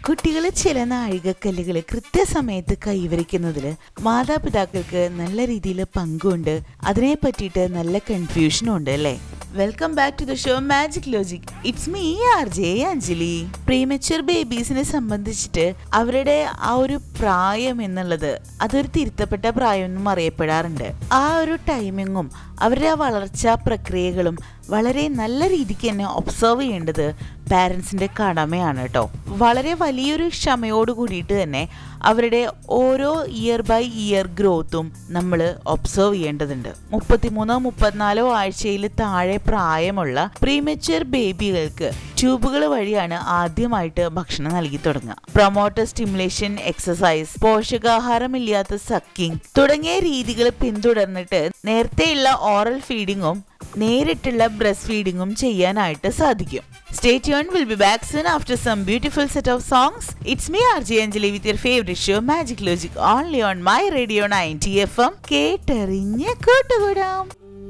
കുട്ടികൾ ചില നാഴികക്കല്ലുകൾ കൃത്യസമയത്ത് കൈവരിക്കുന്നതിൽ മാതാപിതാക്കൾക്ക് നല്ല രീതിയിൽ പങ്കുണ്ട് അതിനെ പറ്റിയിട്ട് നല്ല കൺഫ്യൂഷനും ഉണ്ട് അല്ലേ welcome back to the show magic logic it's me R J Anjali premature ബേബീസിനെ സംബന്ധിച്ചിട്ട് അവരുടെ ആ ഒരു പ്രായം എന്നുള്ളത് അതൊരു തിരുത്തപ്പെട്ട പ്രായം എന്നും അറിയപ്പെടാറുണ്ട് ആ ഒരു ടൈമിങ്ങും അവരുടെ ആ വളർച്ചാ പ്രക്രിയകളും വളരെ നല്ല രീതിക്ക് തന്നെ ഒബ്സർവ് ചെയ്യേണ്ടത് പാരൻസിന്റെ കടമയാണ് കേട്ടോ വളരെ വലിയൊരു ക്ഷമയോട് കൂടിയിട്ട് തന്നെ അവരുടെ ഓരോ ഇയർ ബൈ ഇയർ ഗ്രോത്തും നമ്മൾ ഒബ്സർവ് ചെയ്യേണ്ടതുണ്ട് മുപ്പത്തിമൂന്നോ മുപ്പത്തിനാലോ ആഴ്ചയിൽ താഴെ പ്രായമുള്ള പ്രീമച്വർ ബേബികൾക്ക് ട്യൂബുകൾ വഴിയാണ് ആദ്യമായിട്ട് ഭക്ഷണം നൽകി തുടങ്ങുക പ്രൊമോട്ടർ സ്റ്റിമുലേഷൻ എക്സസൈസ് പോഷകാഹാരമില്ലാത്ത സക്കിംഗ് തുടങ്ങിയ രീതികൾ പിന്തുടർന്നിട്ട് നേരത്തെയുള്ള ഓറൽ ഫീഡിങ്ങും നേരിട്ടുള്ള ബ്രസ്റ്റ് ഫീഡിങ്ങും ചെയ്യാനായിട്ട് സാധിക്കും stay tune will be back soon after some beautiful set of songs it's me R G Anjali with your favourite show magic logic only on my radio ninety F M കേട്ടറിഞ്ഞ് കൂട്ടുകൂടാം